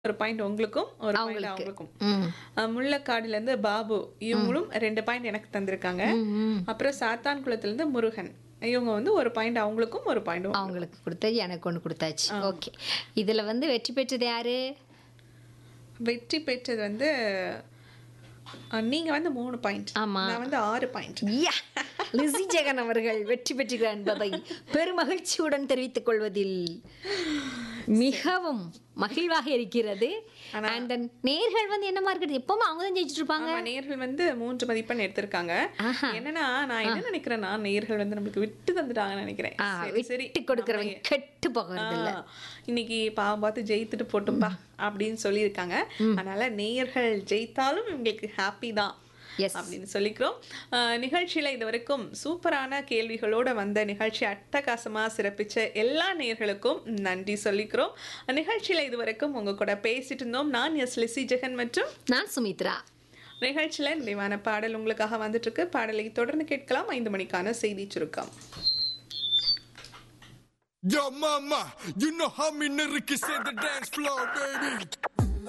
ஒரு பாயிண்ட் உங்களுக்கும் ஒரு பாயிண்ட் அவங்களுக்கு. அவங்களுக்கும் ம் அஹ் முள்ளக்காடுல இருந்து பாபு இவங்களும் ரெண்டு பாயிண்ட் எனக்கு தந்திருக்காங்க அப்புறம் சாத்தான் குளத்துல இருந்து முருகன் இவங்க வந்து ஒரு பாயிண்ட் அவங்களுக்கும் ஒரு பாயிண்ட் அவங்களுக்கு கொடுத்தது எனக்கு ஒன்று கொடுத்தாச்சு ஓகே இதில் வந்து வெற்றி பெற்றது யாரு வெற்றி பெற்றது வந்து அஹ், நீங்க வந்து மூணு பாயிண்ட் ஆமா. நான் வந்து ஆறு பாயிண்ட் யா லிசி ஜெகன் அவர்கள் வெற்றி பெற்றுகிறார் என்பதை பெருமகிழ்ச்சியுடன் தெரிவித்துக் கொள்வதில் மிகவும் மகிழ்வாக இருக்கிறது அண்ட் நேர்கள் வந்து என்னமா இருக்குது எப்பவுமே அவங்க தான் ஜெயிச்சுட்டு இருப்பாங்க ஆமா நேர்கள் வந்து மூன்று மதிப்பெண் எடுத்திருக்காங்க ஆஹா. என்னன்னா நான் என்ன நினைக்கிறேன்னா நேர்கள் வந்து நம்மளுக்கு விட்டு தந்துட்டாங்கன்னு நினைக்கிறேன் ஆ, சரி, சரி விட்டு கொடுக்கறவங்க கெட்டு போகிறது இல்ல ஆ, இன்னைக்கு பாவம் பார்த்து ஜெயித்துட்டு போட்டும்பா அப்படின்னு சொல்லியிருக்காங்க அதனால நேயர்கள் ஜெயித்தாலும் இவங்களுக்கு ஹாப்பி தான் Yes. அப்படின்னு சொல்லிக்கிறோம் ஆஹ் நிகழ்ச்சியில இது வரைக்கும் சூப்பரான கேள்விகளோட வந்த நிகழ்ச்சி அட்டகாசமா சிறப்பிச்ச எல்லா நேயர்களுக்கும் நன்றி சொல்லிக்கிறோம் நிகழ்ச்சியில இது வரைக்கும் உங்க கூட பேசிட்டு இருந்தோம் நான் எஸ் லிசி ஜெகன் மற்றும் நான் சுமித்ரா நிகழ்ச்சியில நிறைவான பாடல் உங்களுக்காக வந்துட்டு இருக்கு பாடலை தொடர்ந்து கேட்கலாம் ஐந்து மணிக்கான செய்தி சுருக்கம் Yo, mama, you know how me nigga can set the dance floor, baby.